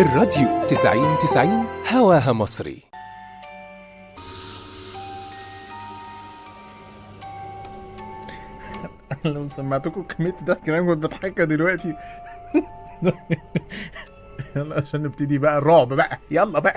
الراديو 90 90 هواها مصري لو سمعتكم كمية ضحك انا كنت بضحكها دلوقتي يلا عشان نبتدي بقى الرعب بقى يلا بقى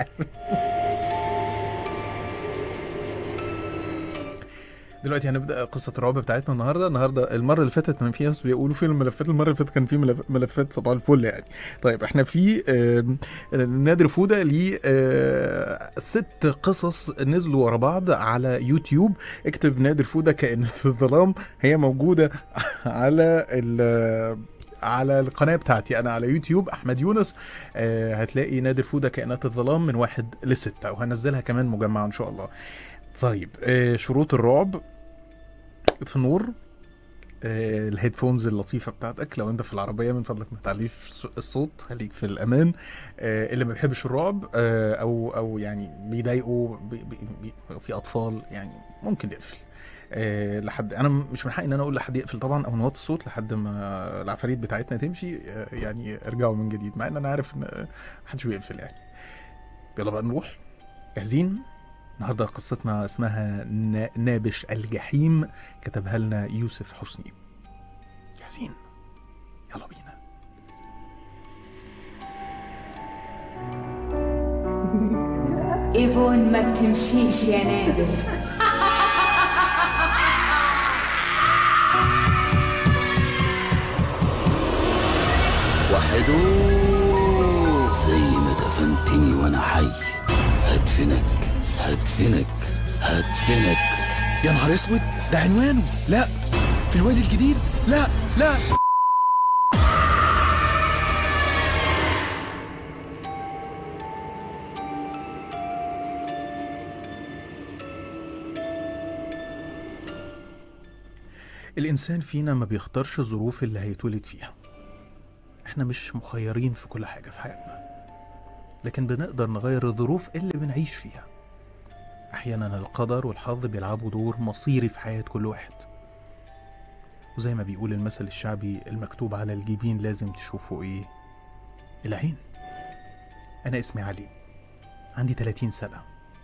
دلوقتي هنبدا قصه الرعب بتاعتنا النهارده النهارده المره اللي فاتت كان في ناس بيقولوا فين الملفات المره اللي فاتت كان في ملف- ملفات صباح الفل يعني طيب احنا في آم، نادر فوده ليه آه، ست قصص نزلوا ورا بعض على يوتيوب اكتب نادر فوده كائنات الظلام هي موجوده على ال على القناه بتاعتي انا على يوتيوب احمد يونس آه هتلاقي نادر فوده كائنات الظلام من واحد لستة وهنزلها كمان مجمعه ان شاء الله طيب آه شروط الرعب اطفي النور آه الهيدفونز اللطيفه بتاعتك لو انت في العربيه من فضلك ما تعليش الصوت خليك في الامان آه اللي ما بيحبش الرعب آه او او يعني بيضايقه بي بي بي في اطفال يعني ممكن يقفل آه لحد انا مش من حقي ان انا اقول لحد يقفل طبعا او نوطي الصوت لحد ما العفاريت بتاعتنا تمشي آه يعني ارجعوا من جديد مع ان انا عارف ان محدش بيقفل يعني يلا بقى نروح جاهزين النهارده قصتنا اسمها نا- نابش الجحيم كتبها لنا يوسف حسني جاهزين يلا بينا ايفون ما بتمشيش يا نادر وحدو زي ما دفنتني وانا حي هدفنك هدفنك هدفنك يا نهار اسود ده عنوانه لا في الوادي الجديد لا لا الإنسان فينا ما بيختارش الظروف اللي هيتولد فيها احنا مش مخيرين في كل حاجة في حياتنا لكن بنقدر نغير الظروف اللي بنعيش فيها أحيانا القدر والحظ بيلعبوا دور مصيري في حياة كل واحد وزي ما بيقول المثل الشعبي المكتوب على الجبين لازم تشوفوا ايه العين أنا اسمي علي عندي 30 سنة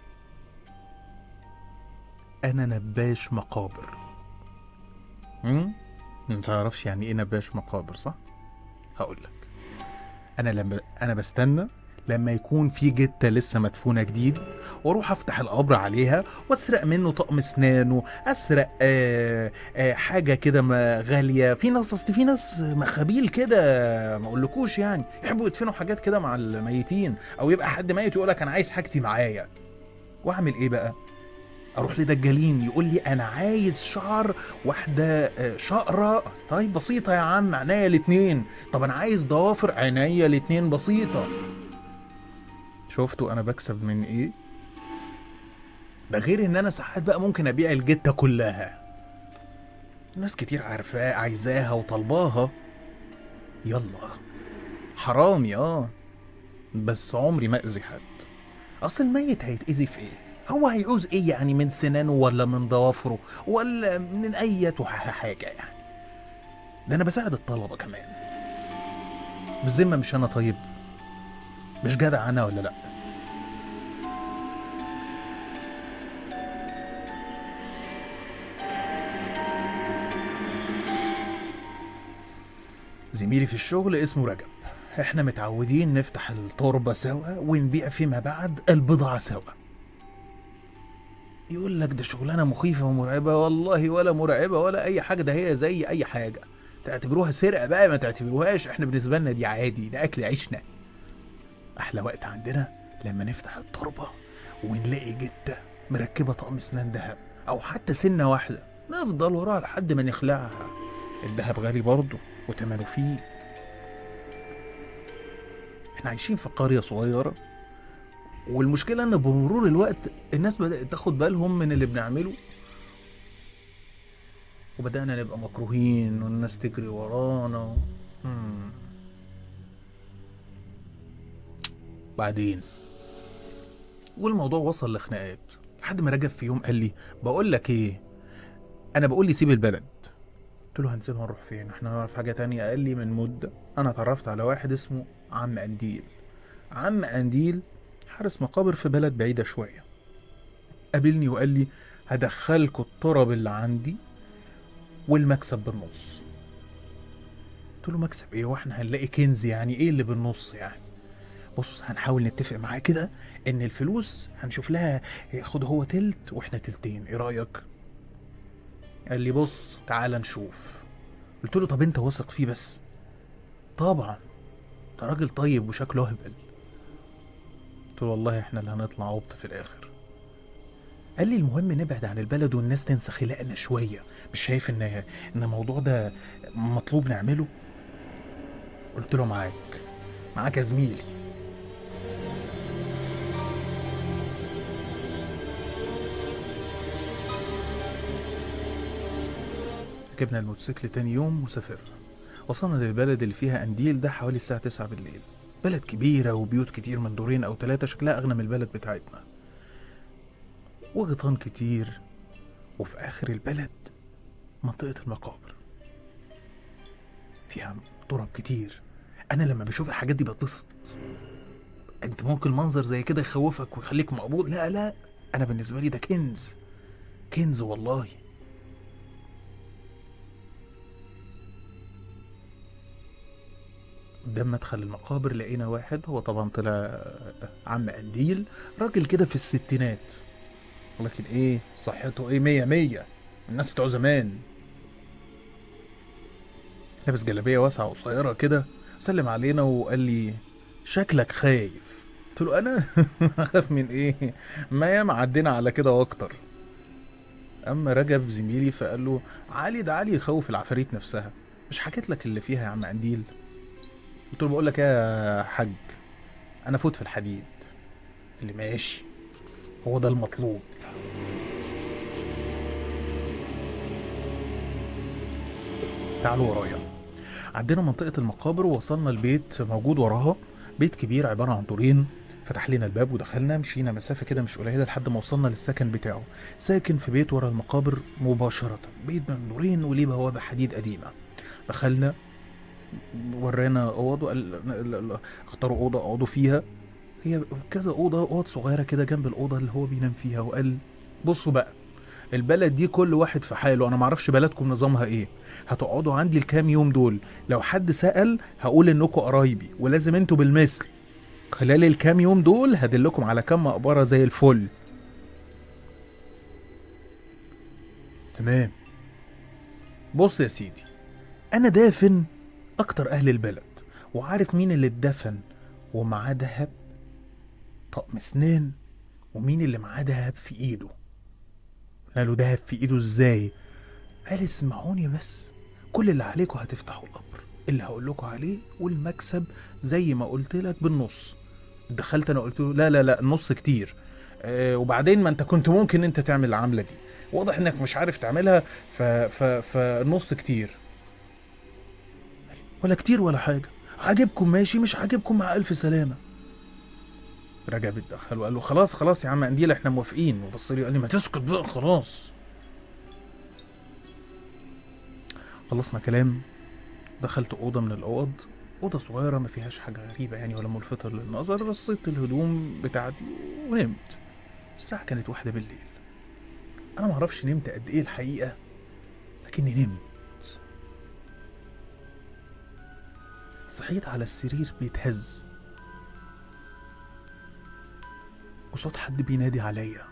أنا نباش مقابر امم ما تعرفش يعني ايه نباش مقابر صح هقول لك انا لما انا بستنى لما يكون في جتة لسه مدفونة جديد واروح افتح القبر عليها واسرق منه طقم اسنانه اسرق آه آه حاجة كده ما غالية في ناس اصل في ناس مخابيل كده ما اقولكوش يعني يحبوا يدفنوا حاجات كده مع الميتين او يبقى حد ميت يقول لك انا عايز حاجتي معايا واعمل ايه بقى اروح لدجالين يقول لي انا عايز شعر واحده آه، شقره طيب بسيطه يا عم عينيا الاتنين طب انا عايز ضوافر عينيا الاتنين بسيطه شفتوا انا بكسب من ايه ده غير ان انا ساعات بقى ممكن ابيع الجته كلها ناس كتير عارفاه عايزاها وطلباها يلا حرامي اه بس عمري ما اذي حد اصل الميت هيتاذي في ايه هو هيعوز ايه يعني من سنانه ولا من ضوافره ولا من اي حاجه يعني ده انا بساعد الطلبه كمان بالذمه مش انا طيب مش جدع انا ولا لا زميلي في الشغل اسمه رجب احنا متعودين نفتح التربة سوا ونبيع فيما بعد البضاعة سوا يقول لك ده شغلانة مخيفة ومرعبة والله ولا مرعبة ولا أي حاجة ده هي زي أي حاجة تعتبروها سرقة بقى ما تعتبروهاش احنا بالنسبة لنا دي عادي ده أكل عيشنا أحلى وقت عندنا لما نفتح التربة ونلاقي جتة مركبة طقم اسنان دهب أو حتى سنة واحدة نفضل وراها لحد ما نخلعها الدهب غالي برضه وتمنه فيه احنا عايشين في قرية صغيرة والمشكلة ان بمرور الوقت الناس بدأت تاخد بالهم من اللي بنعمله وبدأنا نبقى مكروهين والناس تجري ورانا مم. بعدين والموضوع وصل لخناقات لحد ما رجب في يوم قال لي بقول لك ايه انا بقول لي سيب البلد قلت له هنسيبها نروح فين احنا نعرف حاجه تانية قال لي من مده انا اتعرفت على واحد اسمه عم قنديل عم قنديل حارس مقابر في بلد بعيدة شوية قابلني وقال لي هدخلكوا التراب اللي عندي والمكسب بالنص قلت له مكسب ايه واحنا هنلاقي كنز يعني ايه اللي بالنص يعني بص هنحاول نتفق معاه كده ان الفلوس هنشوف لها ياخد هو تلت واحنا تلتين ايه رايك قال لي بص تعال نشوف قلت له طب انت واثق فيه بس طبعا ده راجل طيب وشكله اهبل قلت له والله احنا اللي هنطلع عبط في الاخر قال لي المهم نبعد عن البلد والناس تنسى خلقنا شويه مش شايف ان ان الموضوع ده مطلوب نعمله قلت له معاك معاك يا زميلي ركبنا الموتوسيكل تاني يوم وسافرنا وصلنا للبلد اللي فيها قنديل ده حوالي الساعة 9 بالليل بلد كبيرة وبيوت كتير من دورين أو ثلاثة شكلها أغنى من البلد بتاعتنا وغيطان كتير وفي آخر البلد منطقة المقابر فيها تراب كتير أنا لما بشوف الحاجات دي بتبسط أنت ممكن منظر زي كده يخوفك ويخليك مقبوض لا لا أنا بالنسبة لي ده كنز كنز والله قدام مدخل المقابر لقينا واحد هو طبعا طلع عم قنديل راجل كده في الستينات ولكن ايه صحته ايه مية مية الناس بتوع زمان لابس جلابية واسعة وقصيرة كده سلم علينا وقال لي شكلك خايف قلت له انا اخاف من ايه ما ياما عدينا على كده واكتر اما رجب زميلي فقال له علي ده علي يخوف العفاريت نفسها مش حكيت لك اللي فيها يا عم قنديل قلت له بقول لك إيه يا حاج انا فوت في الحديد اللي ماشي هو ده المطلوب تعالوا ورايا عدينا منطقة المقابر ووصلنا البيت موجود وراها بيت كبير عبارة عن دورين فتح لنا الباب ودخلنا مشينا مسافة كده مش قليلة لحد ما وصلنا للسكن بتاعه ساكن في بيت ورا المقابر مباشرة بيت من دورين وليه بوابة حديد قديمة دخلنا ورانا اوض وقال لا- لا- لا، اختاروا اوضه اقعدوا فيها هي كذا اوضه اوض صغيره كده جنب الاوضه اللي هو بينام فيها وقال بصوا بقى البلد دي كل واحد في حاله انا معرفش بلدكم نظامها ايه هتقعدوا عندي الكام يوم دول لو حد سأل هقول انكم قرايبي ولازم انتوا بالمثل خلال الكام يوم دول هدلكم على كام مقبره زي الفل تمام بص يا سيدي انا دافن اكتر اهل البلد وعارف مين اللي اتدفن ومعاه دهب طقم سنان ومين اللي معاه دهب في ايده قال له دهب في ايده ازاي قال اسمعوني بس كل اللي عليكم هتفتحوا القبر اللي هقول لكم عليه والمكسب زي ما قلت لك بالنص دخلت انا قلت له لا لا لا النص كتير آه وبعدين ما انت كنت ممكن انت تعمل العمله دي واضح انك مش عارف تعملها ف ف فالنص كتير ولا كتير ولا حاجه عاجبكم ماشي مش عاجبكم مع الف سلامه رجب اتدخل وقال له خلاص خلاص يا عم قنديل احنا موافقين وبص لي وقال لي ما تسكت بقى خلاص خلصنا كلام دخلت اوضه من الاوض اوضه صغيره ما فيهاش حاجه غريبه يعني ولا ملفته للنظر رصيت الهدوم بتاعتي ونمت الساعه كانت واحدة بالليل انا ما اعرفش نمت قد ايه الحقيقه لكني نمت صحيت على السرير بيتهز وصوت حد بينادي عليا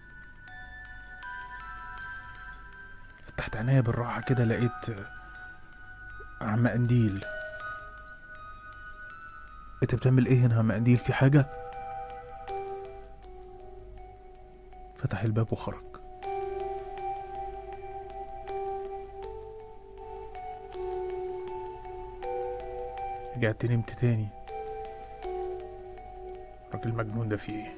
فتحت عينيا بالراحة كده لقيت عم قنديل انت بتعمل ايه هنا يا عم قنديل في حاجة فتح الباب وخرج رجعت نمت تاني الراجل المجنون ده فيه ايه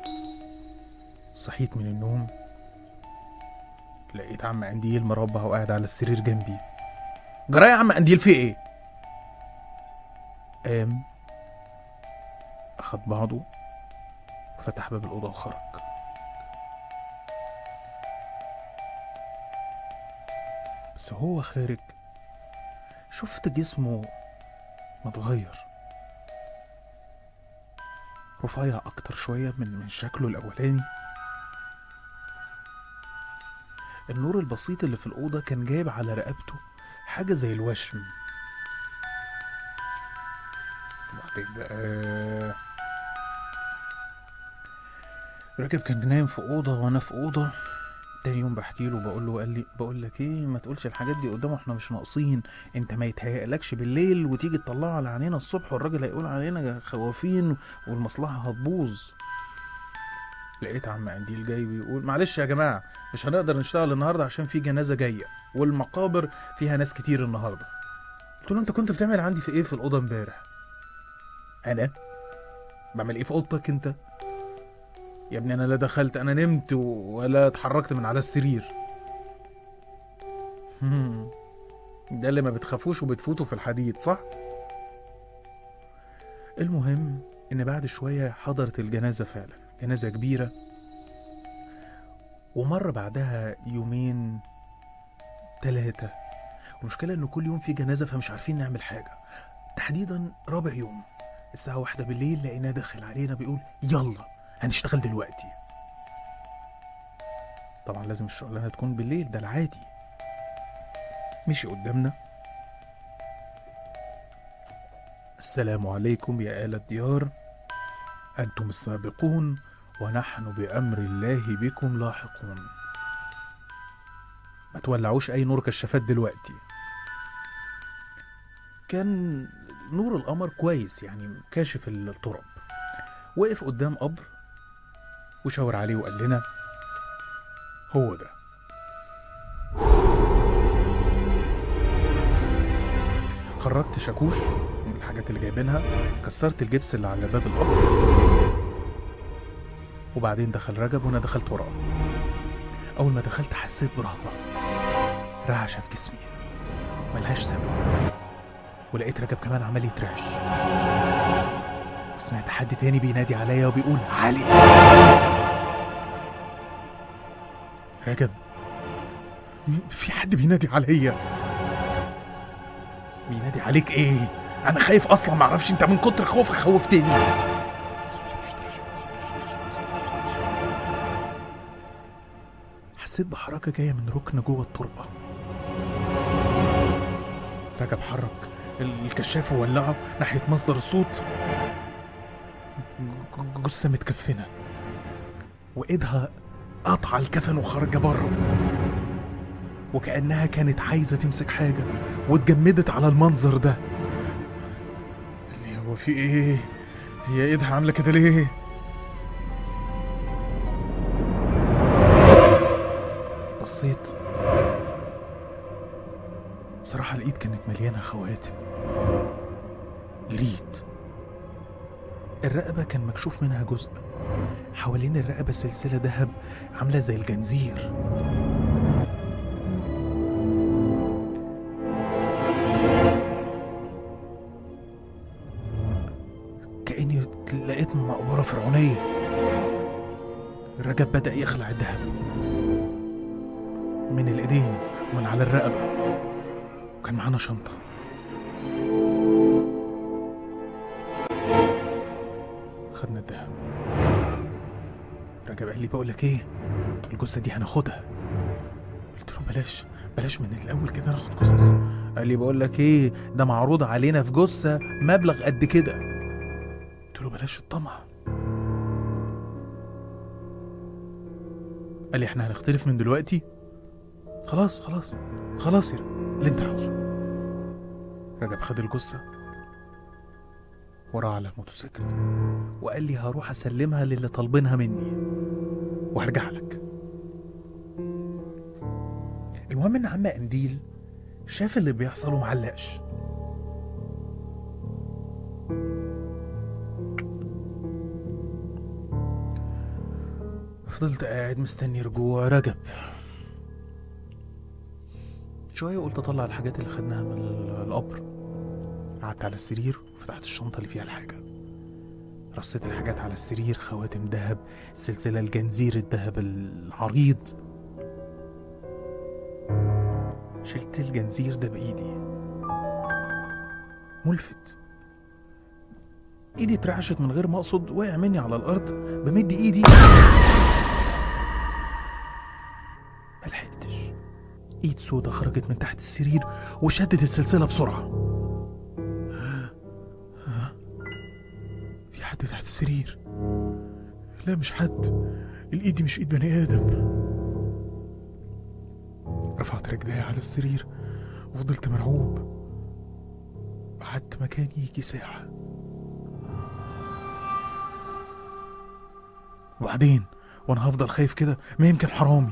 صحيت من النوم لقيت عم قنديل مربع وقاعد على السرير جنبي جرايه يا عم قنديل في ايه قام اخد بعضه وفتح باب الاوضه وخرج بس هو خارج شفت جسمه متغير رفيع اكتر شويه من من شكله الاولاني النور البسيط اللي في الاوضه كان جايب على رقبته حاجه زي الوشم وبعدين بقى راكب كان نايم في اوضه وانا في اوضه تاني يوم بحكي له بقول له قال لي بقول لك ايه ما تقولش الحاجات دي قدامه احنا مش ناقصين انت ما يتهيألكش بالليل وتيجي تطلعها على عينينا الصبح والراجل هيقول علينا خوافين والمصلحه هتبوظ لقيت عم قنديل جاي بيقول معلش يا جماعه مش هنقدر نشتغل النهارده عشان في جنازه جايه والمقابر فيها ناس كتير النهارده قلت له انت كنت بتعمل عندي في ايه في الاوضه امبارح انا بعمل ايه في اوضتك انت يا ابني انا لا دخلت انا نمت و- ولا اتحركت من على السرير هم. ده اللي ما بتخافوش وبتفوتوا في الحديد صح المهم ان بعد شويه حضرت الجنازه فعلا جنازه كبيره ومر بعدها يومين ثلاثه المشكله ان كل يوم في جنازه فمش عارفين نعمل حاجه تحديدا رابع يوم الساعه واحدة بالليل لقيناه داخل علينا بيقول يلا هنشتغل دلوقتي طبعا لازم الشغلانه تكون بالليل ده العادي مشي قدامنا السلام عليكم يا آل الديار أنتم السابقون ونحن بأمر الله بكم لاحقون ما تولعوش أي نور كشافات دلوقتي كان نور القمر كويس يعني كاشف التراب وقف قدام قبر وشاور عليه وقال لنا هو ده خرجت شاكوش من الحاجات اللي جايبينها كسرت الجبس اللي على باب القبر وبعدين دخل رجب وانا دخلت وراه اول ما دخلت حسيت برهبه رعشه في جسمي ملهاش سبب ولقيت رجب كمان عمال يترعش وسمعت حد تاني بينادي عليا وبيقول علي رجب مين- في حد بينادي عليا بينادي عليك ايه انا خايف اصلا معرفش انت من كتر خوفك خوفتني حسيت بحركة جاية من ركن جوه التربة رجب حرك ال- الكشاف وولعه ناحية مصدر الصوت ج- ج- جثة متكفنة وإيدها قطع الكفن وخرج بره وكأنها كانت عايزة تمسك حاجة واتجمدت على المنظر ده قال لي هو في ايه هي ايدها عاملة كده ليه بصيت بصراحة الإيد كانت مليانة خواتم جريت الرقبة كان مكشوف منها جزء حوالين الرقبة سلسلة ذهب عاملة زي الجنزير كأني لقيت مقبرة فرعونية رجب بدأ يخلع الذهب من الإيدين ومن على الرقبة وكان معانا شنطة خدنا الذهب رجب قال لي بقول لك ايه الجثة دي هناخدها قلت له بلاش بلاش من الأول كده ناخد جثث قال لي بقول لك ايه ده معروض علينا في جثة مبلغ قد كده قلت له بلاش الطمع قال لي احنا هنختلف من دلوقتي خلاص خلاص خلاص يا رجب، اللي انت عاوزه رجب خد الجثة وراه على الموتوسيكل وقال لي هروح اسلمها للي طالبينها مني وهرجع لك المهم ان عم قنديل شاف اللي بيحصل ومعلقش فضلت قاعد مستني رجوع رجب شوية قلت أطلع الحاجات اللي خدناها من ال- القبر قعدت على السرير وفتحت الشنطة اللي فيها الحاجة رصيت الحاجات على السرير خواتم ذهب سلسلة الجنزير الذهب العريض شلت الجنزير ده بإيدي ملفت ايدي اترعشت من غير ما اقصد وقع مني على الارض بمد ايدي ملحقتش ايد سودا خرجت من تحت السرير وشدت السلسله بسرعه في حد تحت السرير لا مش حد الايد دي مش ايد بني ادم رفعت رجلي على السرير وفضلت مرعوب قعدت مكاني يجي ساعة وبعدين وانا هفضل خايف كده ما يمكن حرامي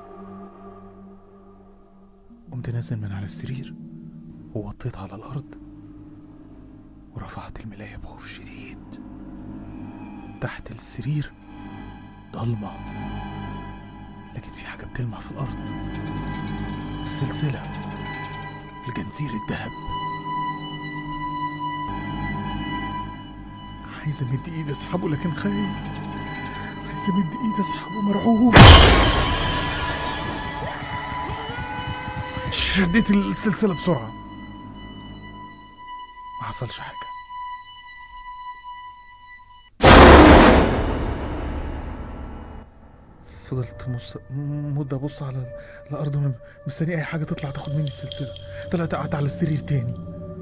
قمت نازل من على السرير ووطيت على الأرض ورفعت الملاية بخوف شديد تحت السرير ضلمة لكن في حاجة بتلمع في الأرض السلسلة الجنزير الذهب عايز امد ايدي اسحبه لكن خايف عايز امد ايدي اسحبه مرعوب شديت السلسلة بسرعة ما حصلش حاجة فضلت مص... مدة أبص على الأرض وأنا مستني أي حاجة تطلع تاخد مني السلسلة طلعت قعدت على السرير تاني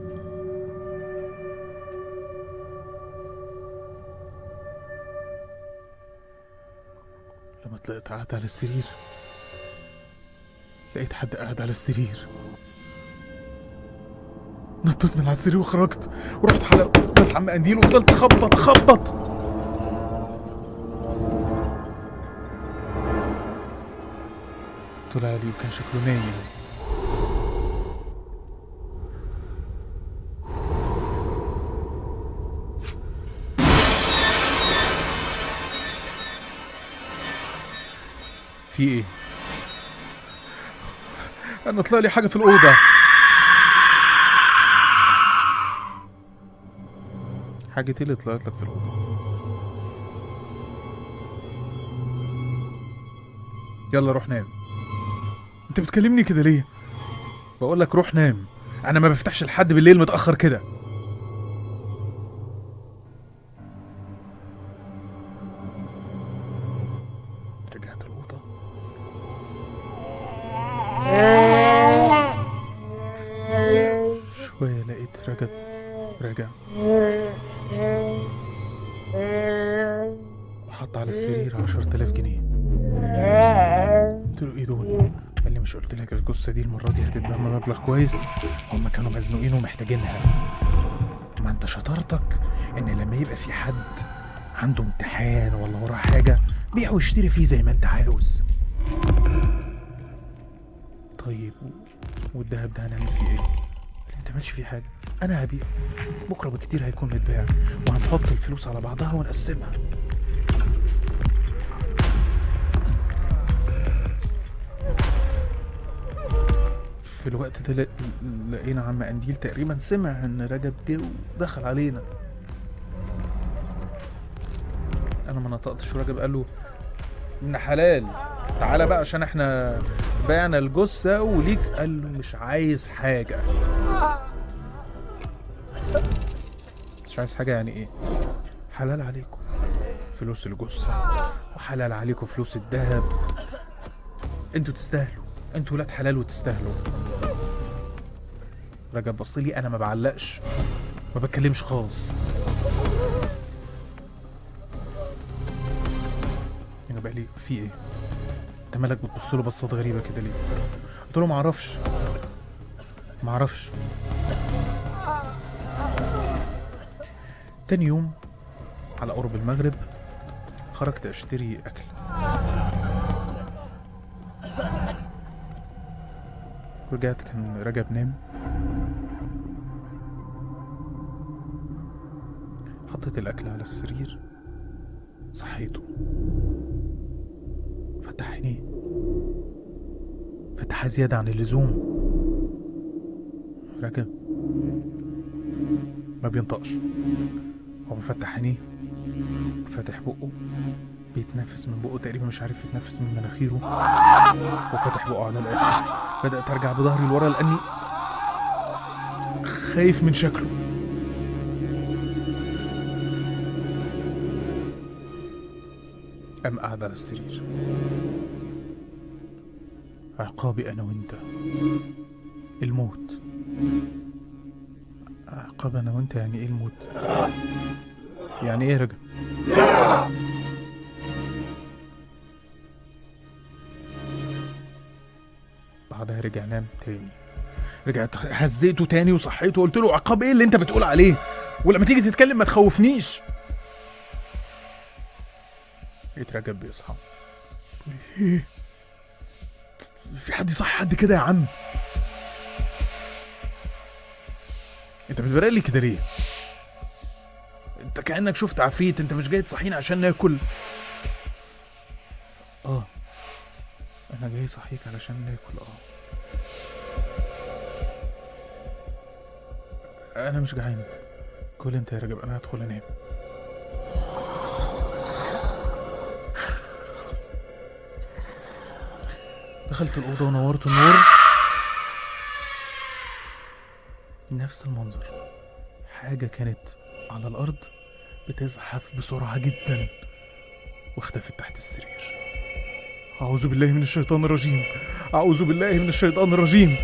لما طلعت قعدت على السرير لقيت حد قاعد على السرير نطيت من على السرير وخرجت ورحت على فضلت على منديل وفضلت اخبط اخبط طلع لي وكان شكله نايم في ايه انا طلع لي حاجه في الاوضه حاجه ايه اللي طلعت لك في الاوضه يلا روح نام انت بتكلمني كده ليه بقول لك روح نام انا ما بفتحش لحد بالليل متاخر كده رجعت الاوضه شويه لقيت رجب راجع وحط على السرير عشرة آلاف جنيه قلت له ايه دول قال لي مش قلت لك الجثه دي المره دي هتتباع بمبلغ كويس هم كانوا مزنوقين ومحتاجينها ما انت شطارتك ان لما يبقى في حد عنده امتحان ولا وراه حاجه بيع واشتري فيه زي ما انت عاوز طيب و- والدهب ده هنعمل فيه ايه؟ قال لي انت مالش فيه حاجه انا هبيعه بكره بكتير هيكون متباع وهنحط الفلوس على بعضها ونقسمها في الوقت ده لا- لقينا عم قنديل تقريبا سمع ان رجب جه ودخل علينا انا ما نطقتش ورجب قال له من حلال تعالى بقى عشان احنا بعنا الجثه وليك قال له مش عايز حاجه مش عايز حاجه يعني ايه حلال عليكم فلوس الجثه وحلال عليكم فلوس الذهب انتوا تستاهلوا انتوا ولاد حلال وتستاهلوا رجب بص لي انا ما بعلقش ما بتكلمش خالص انا بقى لي في ايه انت مالك بتبص له بصات غريبه كده ليه قلت له ما اعرفش ما اعرفش تاني يوم على قرب المغرب خرجت اشتري اكل رجعت كان رجب نام حطيت الأكل على السرير صحيته فتح عينيه فتحها زيادة عن اللزوم رجب ما بينطقش هو مفتح عينيه فاتح بقه بيتنفس من بقه تقريبا مش عارف يتنفس من مناخيره وفتح بقه على الاخر بدات ارجع بظهري لورا لاني خايف من شكله قام قاعد على السرير عقابي انا وانت الموت عقاب انا وانت يعني ايه الموت يعني ايه يا رجل بعدها رجع نام تاني رجعت هزيته تاني وصحيته وقلت له عقاب ايه اللي انت بتقول عليه ولما تيجي تتكلم ما تخوفنيش لقيت رجب بيصحى بيقول لي، ايه في حد يصحي حد كده يا عم انت بتبرق لي كده ليه انت كانك شفت عفريت انت مش جاي تصحيني عشان ناكل اه انا جاي صحيك علشان ناكل اه انا مش جعان كل انت يا رجب انا هدخل انام دخلت الأوضة ونورت النور نفس المنظر حاجة كانت على الأرض بتزحف بسرعة جدا واختفت تحت السرير أعوذ بالله من الشيطان الرجيم أعوذ بالله من الشيطان الرجيم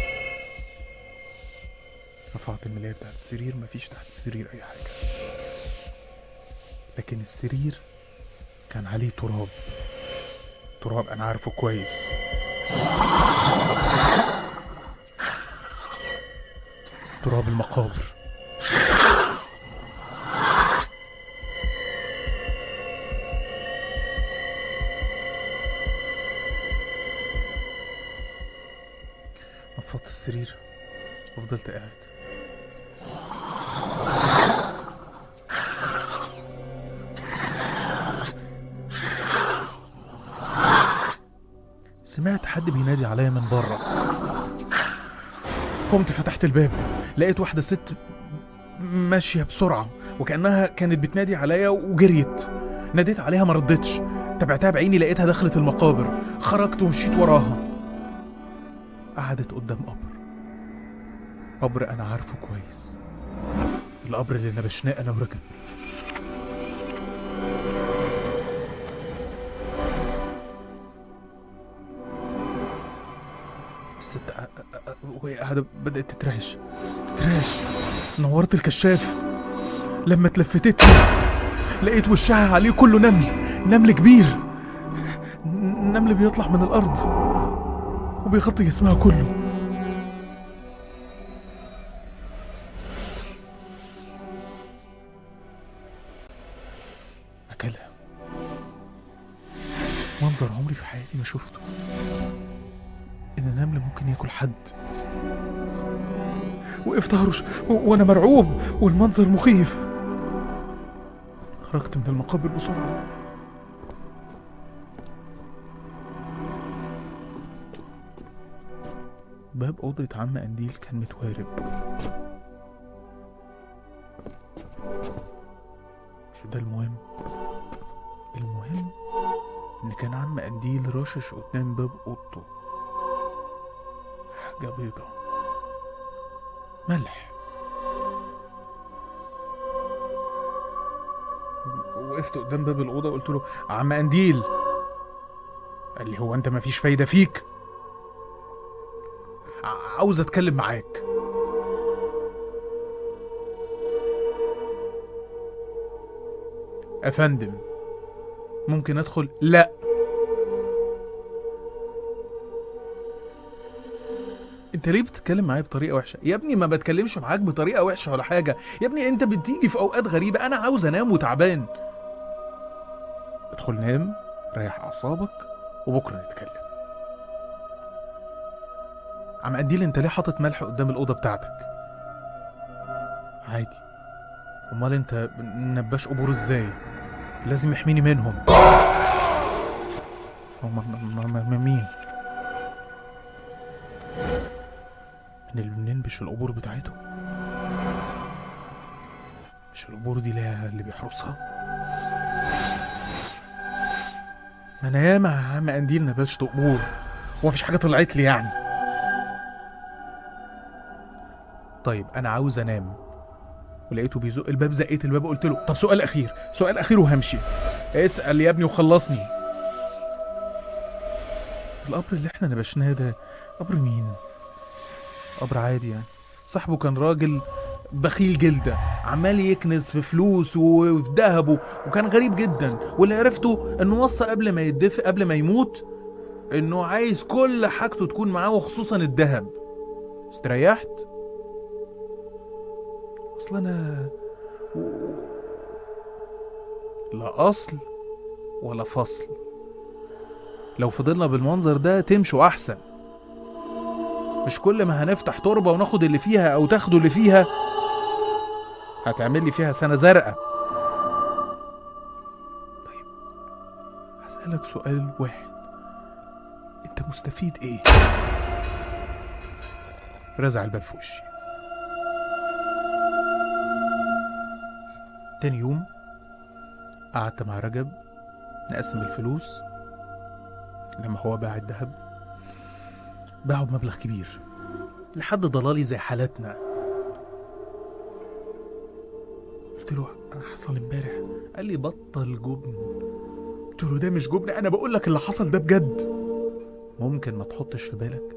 رفعت الملاية بتاعت السرير مفيش تحت السرير أي حاجة لكن السرير كان عليه تراب تراب أنا عارفه كويس تراب المقابر نفضت السرير وفضلت قاعد سمعت حد بينادي عليا من بره قمت فتحت الباب لقيت واحدة ست ماشية بسرعة وكأنها كانت بتنادي عليا وجريت ناديت عليها ما ردتش تابعتها بعيني لقيتها دخلت المقابر خرجت ومشيت وراها قعدت قدام قبر قبر أنا عارفه كويس القبر اللي نبشناه أنا ورجل الست أ- أ- أ- وهي قاعدة بدأت تترعش تترعش نورت الكشاف لما اتلفتت لي لقيت وشها عليه كله نمل نمل كبير ن- نمل بيطلع من الأرض وبيغطي جسمها كله أكلها منظر عمري في حياتي ما شفته إن النمل ممكن ياكل حد وقفت هرش و- وأنا مرعوب والمنظر مخيف خرجت من المقابر بسرعة باب أوضة عم قنديل كان متوارب مش ده المهم المهم إن كان عم قنديل رشش قدام باب أوضته حاجة بيضة ملح وقفت قدام باب الأوضة وقلت له عم قنديل قال لي هو أنت مفيش فايدة فيك ع- عاوز أتكلم معاك أفندم ممكن أدخل؟ لا انت ليه بتتكلم معايا بطريقه وحشه يا ابني ما بتكلمش معاك بطريقه وحشه ولا حاجه يا ابني انت بتيجي في اوقات غريبه انا عاوز انام وتعبان ادخل نام ريح اعصابك وبكره نتكلم عم قنديل انت ليه حاطط ملح قدام الاوضه بتاعتك عادي امال انت نباش قبور ازاي لازم يحميني منهم هم م- م- م- مين من اللي بننبش القبور بتاعتهم مش القبور دي ليها اللي بيحرسها ما انا ياما يا عم قنديل نبشت قبور ومفيش حاجه طلعت لي يعني طيب انا عاوز انام ولقيته بيزق الباب زقيت الباب قلت له طب سؤال اخير سؤال اخير وهمشي اسال يا ابني وخلصني القبر اللي احنا نبشناه ده قبر مين قبر عادي يعني صاحبه كان راجل بخيل جلدة عمال يكنز في فلوس وفي ذهبه وكان غريب جدا واللي عرفته انه وصى قبل ما يدفع قبل ما يموت انه عايز كل حاجته تكون معاه وخصوصا الذهب استريحت اصل انا لا اصل ولا فصل لو فضلنا بالمنظر ده تمشوا احسن مش كل ما هنفتح تربة وناخد اللي فيها او تاخدوا اللي فيها هتعمل لي فيها سنة زرقاء طيب هسألك سؤال واحد انت مستفيد ايه رزع الباب في وشي تاني يوم قعدت مع رجب نقسم الفلوس لما هو باع الذهب باعه بمبلغ كبير لحد ضلالي زي حالتنا قلت له انا حصل امبارح قال لي بطل جبن قلت له ده مش جبن انا بقول لك اللي حصل ده بجد ممكن ما تحطش في بالك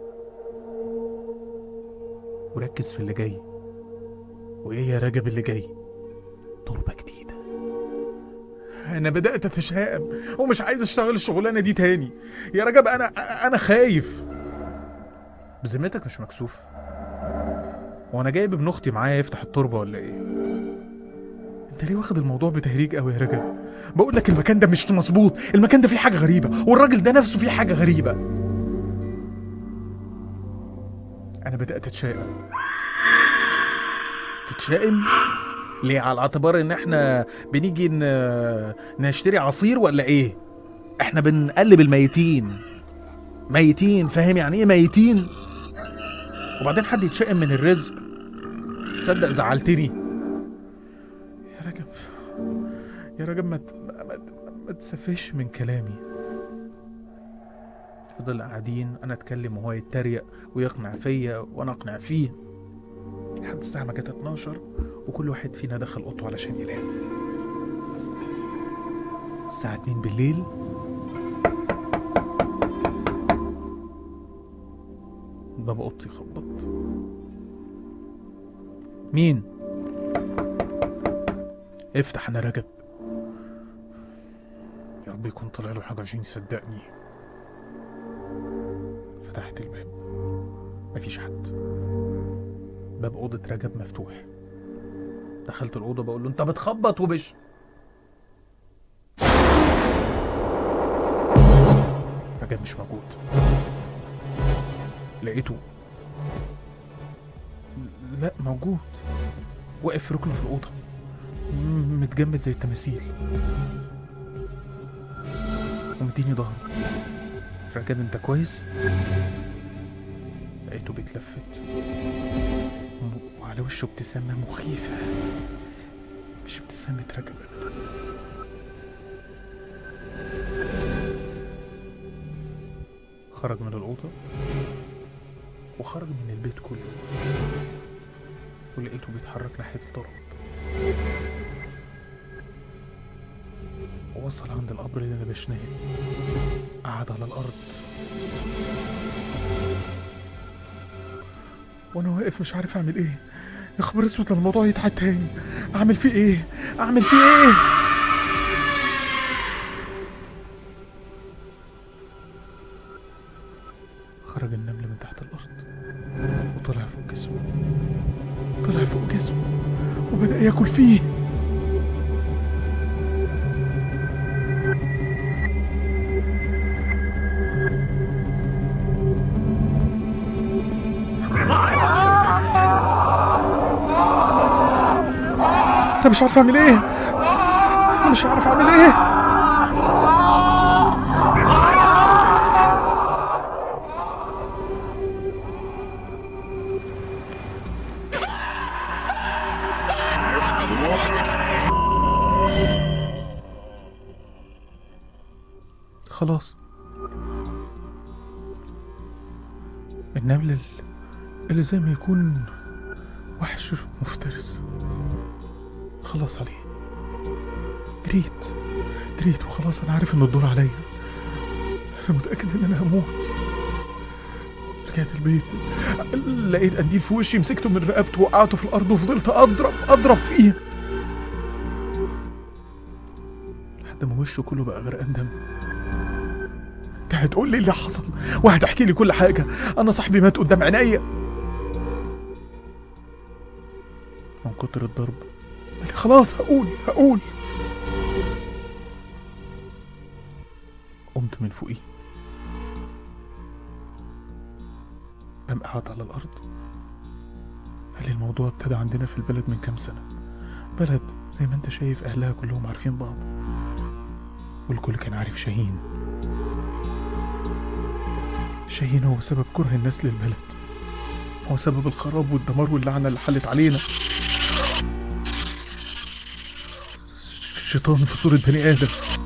وركز في اللي جاي وايه يا رجب اللي جاي تربة جديدة انا بدأت اتشائم ومش عايز اشتغل الشغلانة دي تاني يا رجب انا انا خايف بذمتك مش مكسوف وانا جايب ابن اختي معايا يفتح التربة ولا ايه انت ليه واخد الموضوع بتهريج قوي يا رجب بقول لك المكان ده مش مظبوط المكان ده فيه حاجة غريبة والراجل ده نفسه فيه حاجة غريبة انا بدأت اتشائم تتشائم ليه على اعتبار ان احنا بنيجي ن- نشتري عصير ولا ايه احنا بنقلب الميتين ميتين فاهم يعني ايه ميتين وبعدين حد يتشائم من الرزق تصدق زعلتني يا رجب يا رجب ما ت- ما, ما, ما تسفهش من كلامي فضل قاعدين انا اتكلم وهو يتريق ويقنع فيا وانا اقنع فيه لحد الساعه ما جت 12 وكل واحد فينا دخل اوضته علشان ينام الساعه 2 بالليل باب اوضتي خبط مين افتح انا رجب يا رب يكون طلع له حاجه عشان يصدقني فتحت الباب مفيش حد باب اوضه رجب مفتوح دخلت الاوضه بقول له انت بتخبط وبش رجب مش موجود لقيته لا موجود واقف في ركن في الاوضه م- متجمد زي التماثيل ومديني ظهره رجب انت كويس لقيته بيتلفت م- وعلى وشه ابتسامة مخيفة مش ابتسامة رجب أبدا خرج من الأوضة وخرج من البيت كله ولقيته بيتحرك ناحية التراب ووصل عند القبر اللي نبشناه قعد على الأرض وانا واقف مش عارف اعمل ايه يا خبر اسود لما الموضوع يتعاد تاني اعمل فيه ايه اعمل فيه ايه خرج النمل من تحت الارض وطلع فوق جسمه طلع فوق جسمه وبدا ياكل فيه انا مش عارف اعمل ايه انا مش عارف اعمل ايه خلاص النمل ال- اللي زي ما يكون وحش مفترس خلص عليه جريت جريت وخلاص انا عارف ان الدور عليا انا متاكد ان انا هموت رجعت البيت لقيت قنديل في وشي مسكته من رقبته وقعته في الارض وفضلت اضرب اضرب فيه لحد ما وشه كله بقى غرقان دم انت هتقول لي اللي حصل وهتحكي لي كل حاجه انا صاحبي مات قدام عينيا من كتر الضرب قال لي خلاص هقول هقول قمت من فوقيه قام قعد على الأرض قال لي الموضوع ابتدى عندنا في البلد من كام سنة بلد زي ما انت شايف أهلها كلهم عارفين بعض والكل كان عارف شاهين شاهين هو سبب كره الناس للبلد هو سبب الخراب والدمار واللعنة اللي حلت علينا شيطان في صورة بني آدم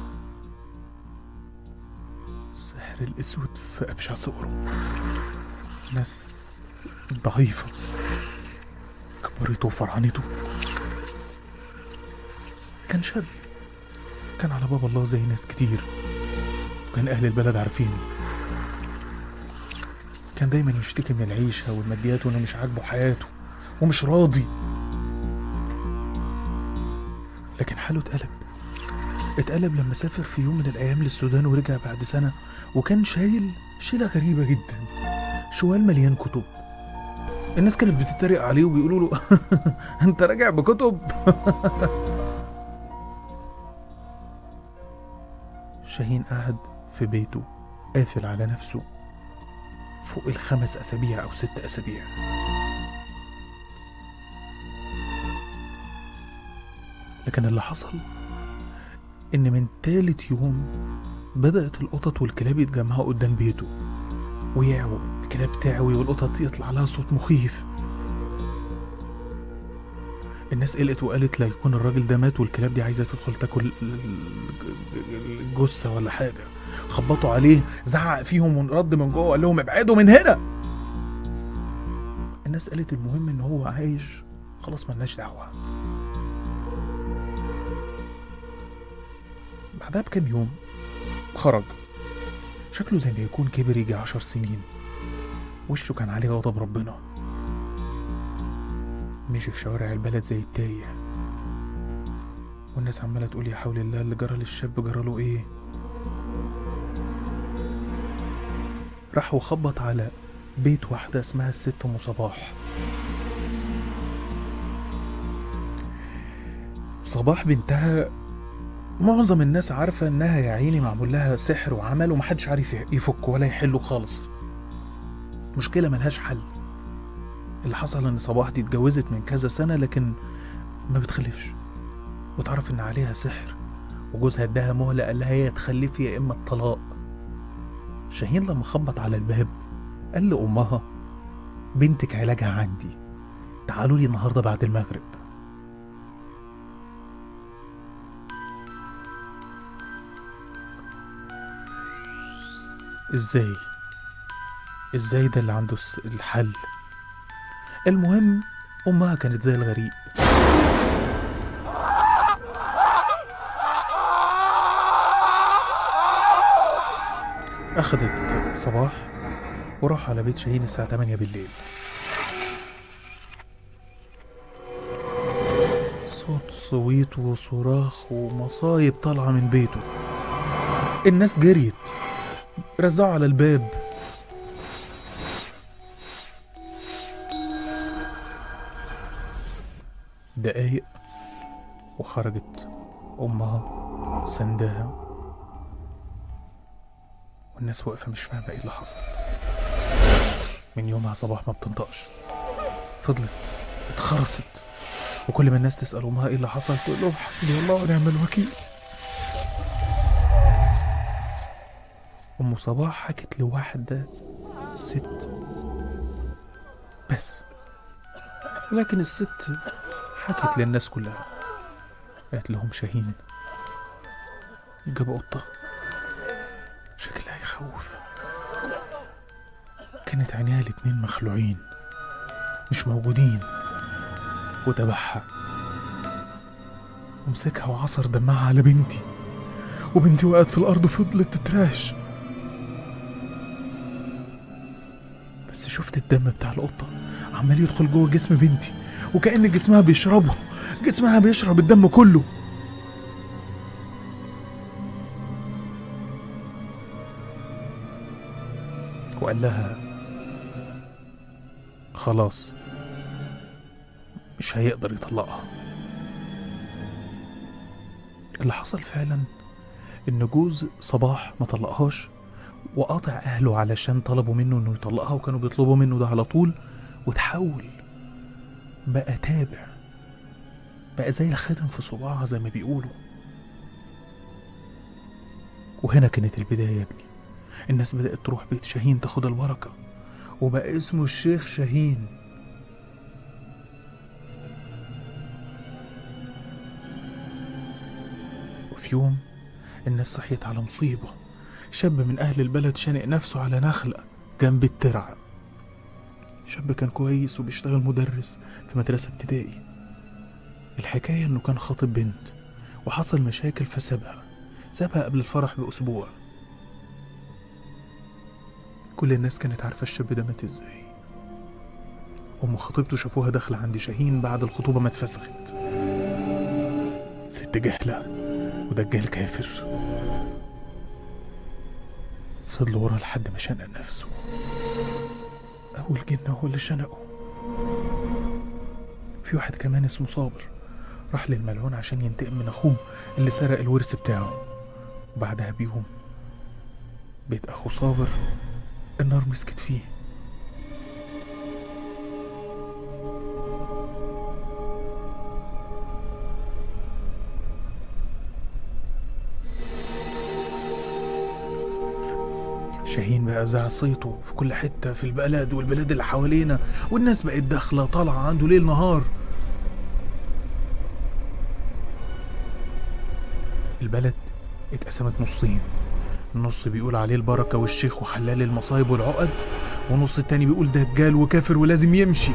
السحر الأسود في أبشع صوره ناس ضعيفة كبرته وفرعنته كان شاب كان على باب الله زي ناس كتير وكان أهل البلد عارفينه كان دايما يشتكي من العيشة والماديات وإنه مش عاجبه حياته ومش راضي لكن حاله اتقلب اتقلب لما سافر في يوم من الأيام للسودان ورجع بعد سنة وكان شايل شيلة غريبة جدا شوال مليان كتب الناس كانت بتتريق عليه وبيقولوا له انت راجع بكتب شاهين قعد في بيته قافل على نفسه فوق الخمس أسابيع أو ست أسابيع لكن اللي حصل إن من تالت يوم بدأت القطط والكلاب يتجمعوا قدام بيته ويعوا الكلاب تعوي والقطط يطلع لها صوت مخيف الناس قلقت وقالت لا يكون الراجل ده مات والكلاب دي عايزه تدخل تاكل الجثه ولا حاجه خبطوا عليه زعق فيهم ورد من جوه وقال لهم ابعدوا من هنا الناس قالت المهم ان هو عايش خلاص ملناش دعوه بعدها بكام يوم خرج شكله زي ما يكون كبر يجي عشر سنين وشه كان عليه غضب ربنا مشي في شوارع البلد زي التايه والناس عمالة تقول يا حول الله اللي جرى للشاب جرى له ايه راح وخبط على بيت واحدة اسمها الست أم صباح صباح بنتها معظم الناس عارفة إنها يا عيني معمول لها سحر وعمل ومحدش عارف يفك ولا يحله خالص مشكلة ملهاش حل اللي حصل إن صباح دي اتجوزت من كذا سنة لكن ما بتخلفش وتعرف إن عليها سحر وجوزها اداها مهلة قال لها يا تخلفي يا إما الطلاق شاهين لما خبط على الباب قال لأمها بنتك علاجها عندي تعالوا لي النهاردة بعد المغرب ازاي ازاي ده اللي عنده الس- الحل المهم امها كانت زي الغريق اخدت صباح وراح على بيت شاهين الساعة 8 بالليل صوت صويت وصراخ ومصايب طالعة من بيته الناس جريت رزعوا على الباب دقايق وخرجت أمها سنداها والناس واقفة مش فاهمة ايه اللي حصل من يومها صباح ما بتنطقش فضلت اتخرست وكل ما الناس تسأل أمها ايه اللي حصل تقول لهم حسبي الله ونعم الوكيل أم صباح حكت لواحدة ست بس لكن الست حكت للناس كلها قالت لهم شاهين جاب قطة شكلها يخوف كانت عينيها الاتنين مخلوعين مش موجودين وذبحها ومسكها وعصر دمها على بنتي وبنتي وقعت في الأرض وفضلت تتراش بس شفت الدم بتاع القطة عمال يدخل جوه جسم بنتي وكأن جسمها بيشربه جسمها بيشرب الدم كله وقال لها خلاص مش هيقدر يطلقها اللي حصل فعلا ان جوز صباح ما طلقهاش وقاطع اهله علشان طلبوا منه انه يطلقها وكانوا بيطلبوا منه ده على طول وتحول بقى تابع بقى زي الخاتم في صباعها زي ما بيقولوا وهنا كانت البداية يا ابني الناس بدأت تروح بيت شاهين تاخد البركة وبقى اسمه الشيخ شاهين وفي يوم الناس صحيت على مصيبة شاب من أهل البلد شنق نفسه على نخلة جنب الترعة شاب كان كويس وبيشتغل مدرس في مدرسة ابتدائي الحكاية إنه كان خاطب بنت وحصل مشاكل فسابها سابها قبل الفرح بأسبوع كل الناس كانت عارفة الشاب ده مات ازاي أم خطيبته شافوها داخلة عند شاهين بعد الخطوبة ما اتفسخت ست جهلة ودجال كافر فضل ورا لحد ما شنق نفسه أول جن هو اللي شنقه في واحد كمان اسمه صابر راح للملعون عشان ينتقم من أخوه اللي سرق الورث بتاعه وبعدها بيهم بيت أخو صابر النار مسكت فيه شاهين بقى زع صيته في كل حتة في البلد والبلاد اللي حوالينا والناس بقت داخلة طالعة عنده ليل نهار البلد اتقسمت نصين النص بيقول عليه البركة والشيخ وحلال المصايب والعقد ونص التاني بيقول دجال وكافر ولازم يمشي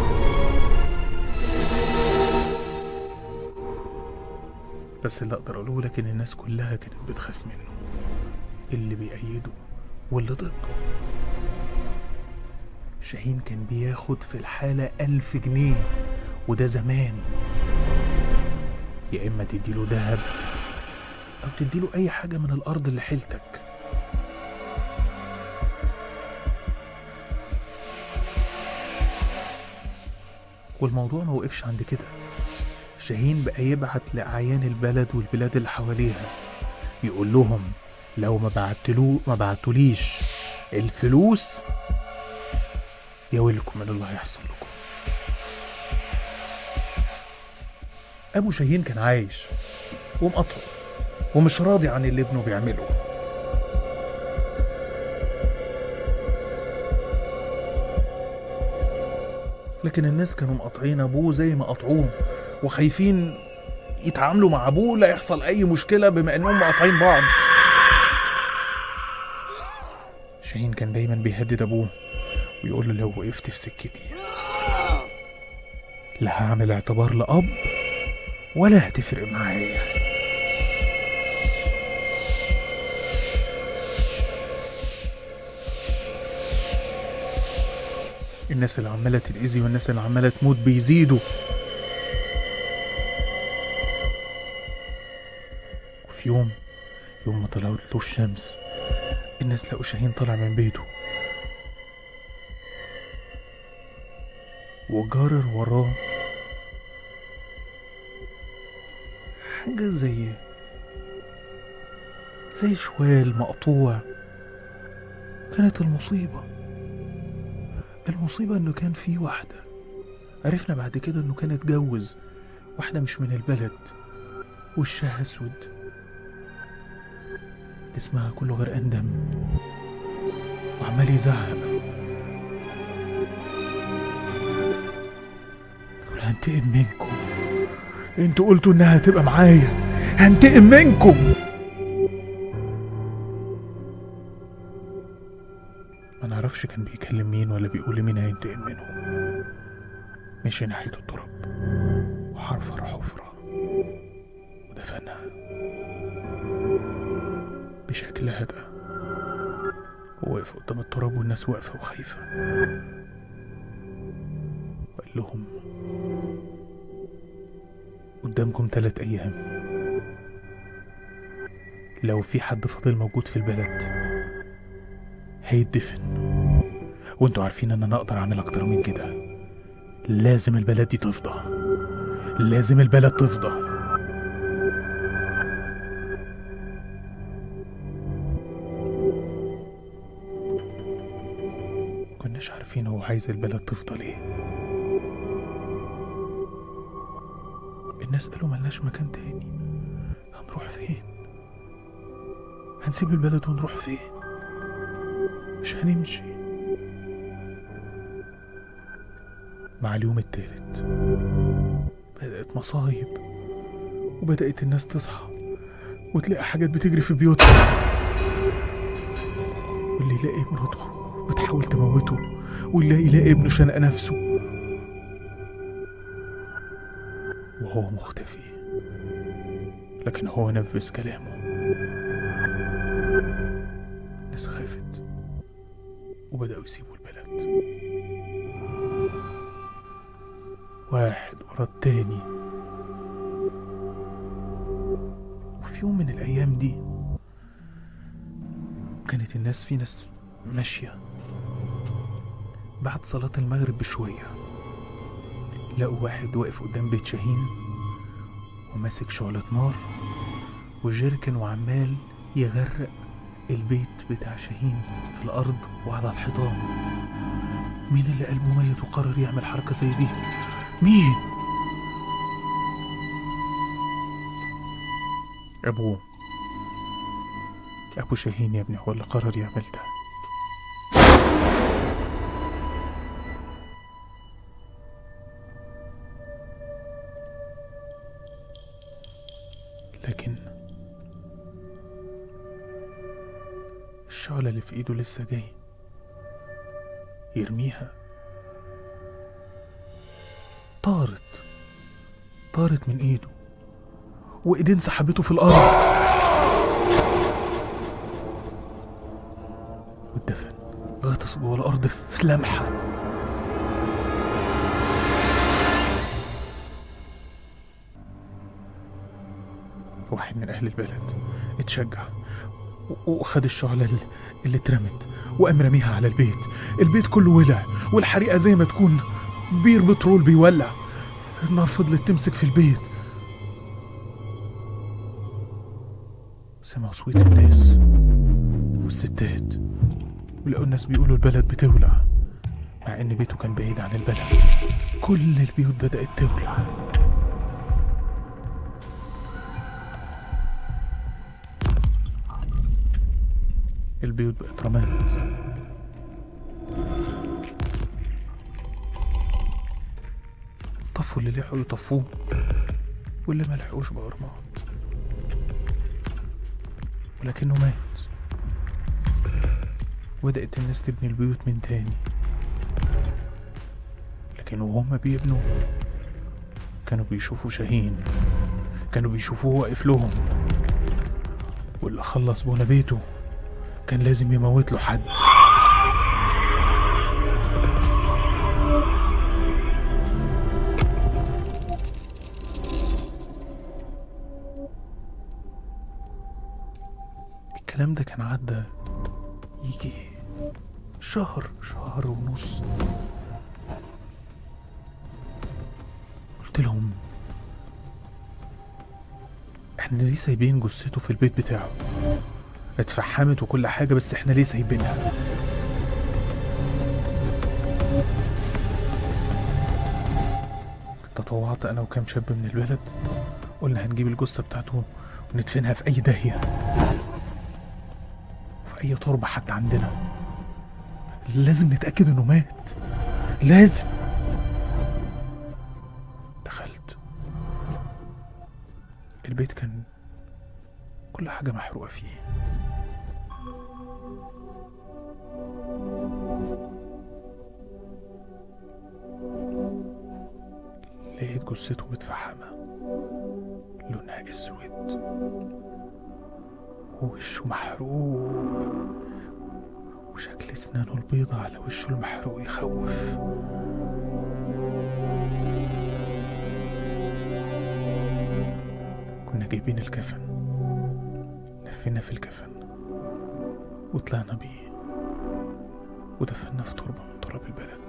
بس اللي اقدر اقوله لك ان الناس كلها كانت بتخاف منه اللي بيأيده واللي ضده شاهين كان بياخد في الحالة ألف جنيه وده زمان يا إما تديله دهب أو تديله أي حاجة من الأرض اللي حيلتك والموضوع ما وقفش عند كده شاهين بقى يبعت لأعيان البلد والبلاد اللي حواليها يقول لهم لو ما بعتلو ما بعتوليش الفلوس يا ويلكم من اللي هيحصل لكم ابو شاهين كان عايش ومقطع ومش راضي عن اللي ابنه بيعمله لكن الناس كانوا مقاطعين ابوه زي ما قطعوه وخايفين يتعاملوا مع ابوه لا يحصل اي مشكله بما انهم مقاطعين بعض شاهين كان دايما بيهدد ابوه ويقول له لو وقفت في سكتي لا هعمل اعتبار لاب ولا هتفرق معايا الناس اللي عماله تتاذي والناس اللي عماله تموت بيزيدوا وفي يوم يوم ما طلعت له الشمس الناس لقوا شاهين طالع من بيته وجارر وراه حاجة زي زي شوال مقطوع كانت المصيبة المصيبة انه كان في واحدة عرفنا بعد كده انه كان اتجوز واحدة مش من البلد وشها اسود جسمها كله غرقان دم وعمال يزعق يقول هنتقم منكم انتوا قلتوا انها هتبقى معايا هنتقم منكم ما نعرفش كان بيكلم مين ولا بيقول لمين هينتقم منهم مشي ناحية التراب وحفر حفرة ودفنها بشكلها ده وقف قدام التراب والناس واقفة وخايفة وقال لهم قدامكم تلات أيام لو في حد فاضل موجود في البلد هيدفن وانتوا عارفين ان انا اقدر اعمل اكتر من كده لازم البلد دي تفضى لازم البلد تفضى كناش عارفين هو عايز البلد تفضل ايه الناس قالوا ملناش مكان تاني هنروح فين هنسيب البلد ونروح فين مش هنمشي مع اليوم التالت بدأت مصايب وبدأت الناس تصحى وتلاقي حاجات بتجري في بيوتها واللي يلاقي مراته بتحاول تموته واللي يلاقي ابنه شنق نفسه وهو مختفي لكن هو نفذ كلامه الناس خافت وبدأوا يسيبوا البلد واحد ورا التاني وفي يوم من الأيام دي كانت الناس في ناس ماشية بعد صلاة المغرب بشوية لقوا واحد واقف قدام بيت شاهين وماسك شعلة نار وجيركن وعمال يغرق البيت بتاع شاهين في الأرض وعلى الحيطان مين اللي قلبه ميت وقرر يعمل حركة زي دي مين أبوه أبو شاهين يا ابني هو اللي قرر يعمل ده لكن الشعلة اللي في ايده لسه جاي يرميها طارت طارت من ايده وايدين سحبته في الارض واتدفن غطس جوه الارض في لمحه واحد من اهل البلد اتشجع و- وخد الشعلة اللي- اللي اترمت وقام رميها على البيت البيت كله ولع والحريقة زي ما تكون بير بترول بيولع النار فضلت تمسك في البيت سمعوا صويت الناس والستات ولقوا الناس بيقولوا البلد بتولع مع ان بيته كان بعيد عن البلد كل البيوت بدأت تولع البيوت بقت رماد طفوا اللي لحقوا يطفوه واللي ما لحقوش بقى رماد ولكنه مات وبدأت الناس تبني البيوت من تاني لكن وهم بيبنوا كانوا بيشوفوا شاهين كانوا بيشوفوه واقف لهم واللي خلص بنا بيته كان لازم يموت له حد الكلام ده كان عدى يجي شهر شهر ونص قلت لهم احنا ليه سايبين جثته في البيت بتاعه اتفحمت وكل حاجة بس احنا ليه سايبينها تطوعت انا وكام شاب من البلد قلنا هنجيب الجثة بتاعته وندفنها في اي داهية في اي تربة حتى عندنا لازم نتأكد انه مات لازم دخلت البيت كان كل حاجة محروقة فيه لقيت جثته متفحمة لونها اسود ووشه محروق وشكل اسنانه البيضة على وشه المحروق يخوف كنا جايبين الكفن لفينا في الكفن وطلعنا بيه ودفنا في تربة من تراب البلد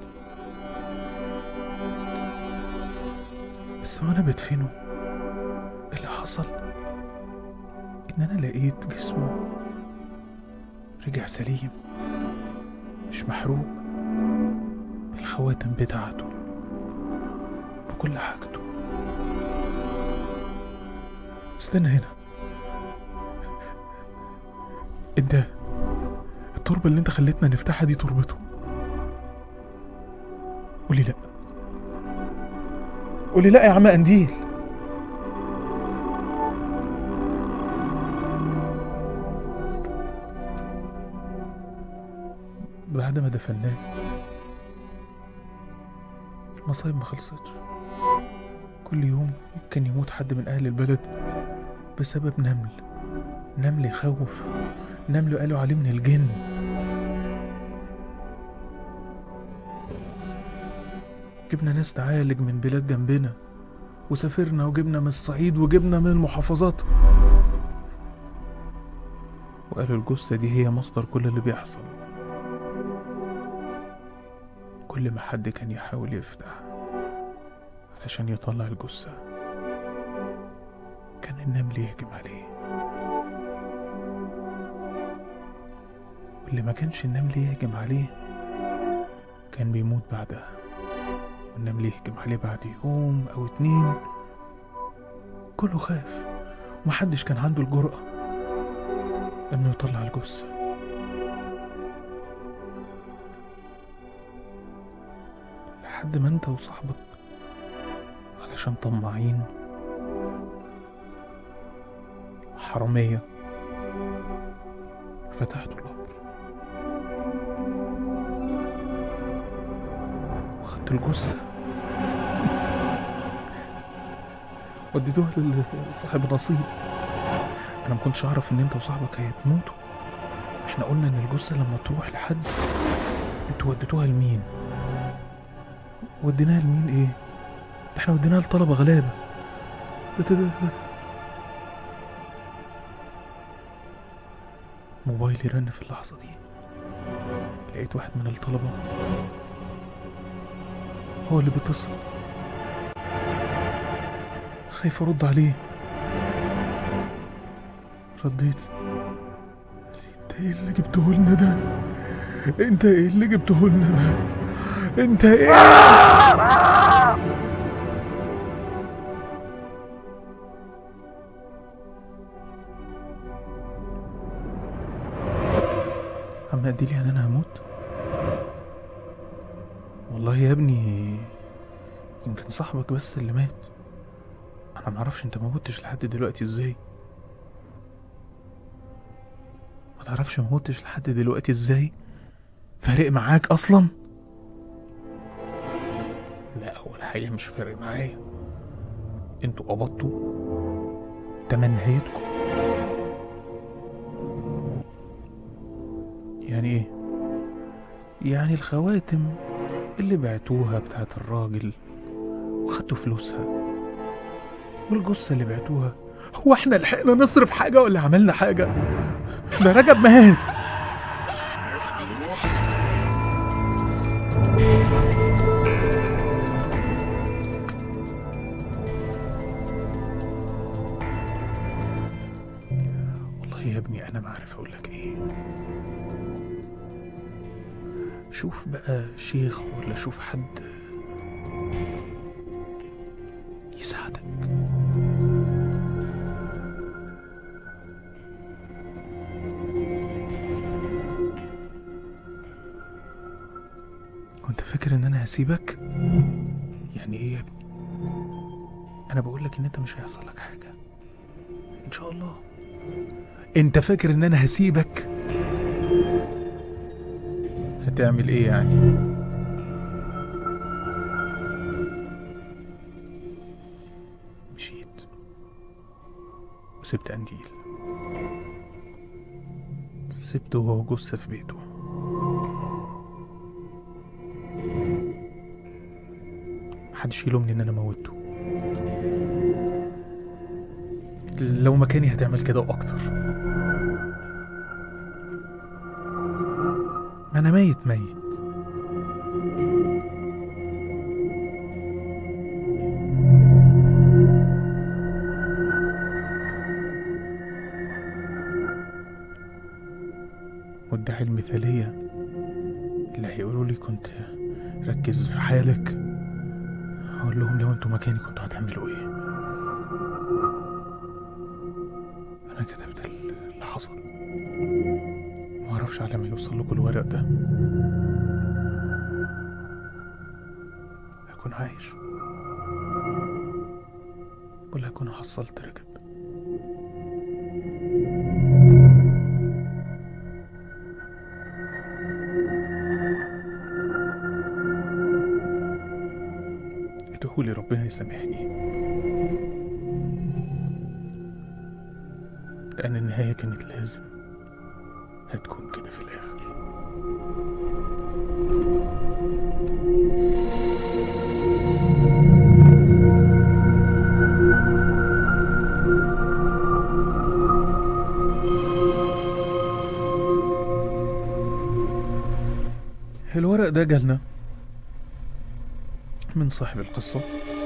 بس وانا بدفنه اللي حصل ان انا لقيت جسمه رجع سليم مش محروق بالخواتم بتاعته بكل حاجته استنى هنا انت التربة اللي انت خليتنا نفتحها دي تربته قولي لا قولي لا يا عم قنديل بعد ما دفناه المصايب ما خلصتش كل يوم كان يموت حد من أهل البلد بسبب نمل نمل يخوف نمل قالوا عليه من الجن جبنا ناس تعالج من بلاد جنبنا وسافرنا وجبنا من الصعيد وجبنا من المحافظات وقالوا الجثة دي هي مصدر كل اللي بيحصل كل ما حد كان يحاول يفتح علشان يطلع الجثة كان النمل يهجم عليه واللي ما كانش النمل يهجم عليه كان بيموت بعدها والنمل يهجم عليه بعد يوم أو اتنين كله خاف ومحدش كان عنده الجرأة إنه يطلع الجثة لحد ما انت وصاحبك علشان طماعين حرامية فتحتوا القبر وخدتوا الجثة وديتوها لصاحب نصيب انا ما كنتش اعرف ان انت وصاحبك هتموتوا احنا قلنا ان الجثة لما تروح لحد انتوا وديتوها لمين وديناها لمين ايه ده احنا وديناها لطلبة غلابة ده ده ده ده. موبايلي رن في اللحظة دي لقيت واحد من الطلبة هو اللي بيتصل خايف ارد عليه رديت انت ايه اللي جبته لنا ده انت ايه اللي جبته لنا ده انت ايه عم ادي لي انا هموت والله يا ابني يمكن صاحبك بس اللي مات انا معرفش انت ما متش لحد دلوقتي ازاي ما تعرفش ما متش لحد دلوقتي ازاي فارق معاك اصلا لا هو الحقيقه مش فارق معايا انتوا قبضتوا تمن نهايتكم يعني ايه يعني الخواتم اللي بعتوها بتاعت الراجل وخدتوا فلوسها والجثة اللي بعتوها هو احنا لحقنا نصرف حاجة ولا عملنا حاجة ده رجب مات والله يا ابني انا ما عارف اقول لك ايه شوف بقى شيخ ولا شوف حد يساعدك كنت فاكر ان انا هسيبك يعني ايه يا ابني انا بقول لك ان انت مش هيحصل لك حاجه ان شاء الله انت فاكر ان انا هسيبك هتعمل ايه يعني مشيت وسبت قنديل سبته وهو جثة في بيته محدش يلومني ان انا موته لو مكاني هتعمل كده واكتر ما انا ميت ميت مدعي المثالية اللي هيقولوا لي كنت ركز في حالك اقول لهم لو انتوا مكاني كنتوا هتعملوا ايه انا كتبت اللي حصل ما اعرفش على ما يوصل لكم الورق ده هكون عايش ولا هكون حصلت رجب ادعولي ربنا يسامحني لأن النهاية كانت لازم هتكون كده في الآخر الورق ده جالنا من صاحب القصة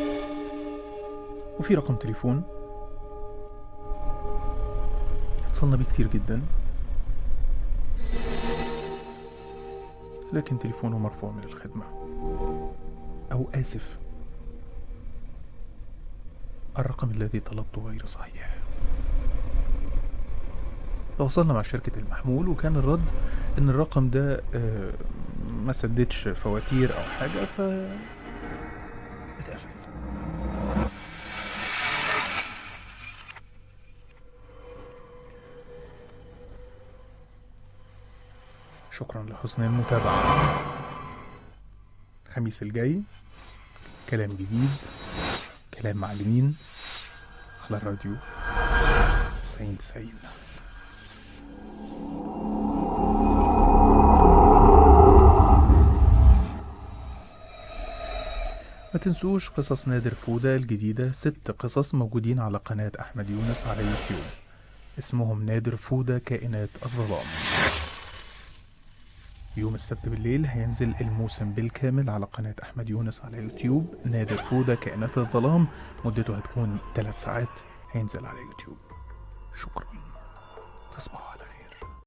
وفي رقم تليفون اتصلنا بيه كتير جدا لكن تليفونه مرفوع من الخدمة أو آسف الرقم الذي طلبته غير صحيح تواصلنا مع شركة المحمول وكان الرد إن الرقم ده آه، ما سددش فواتير أو حاجة ف اتقفل شكرا لحسن المتابعة الخميس الجاي كلام جديد كلام معلمين على الراديو 90 90 ما تنسوش قصص نادر فودة الجديدة ست قصص موجودين على قناة أحمد يونس على يوتيوب اسمهم نادر فودة كائنات الظلام يوم السبت بالليل هينزل الموسم بالكامل على قناة أحمد يونس على يوتيوب نادر فودة كائنات الظلام مدته هتكون ثلاث ساعات هينزل على يوتيوب شكرا تصبحوا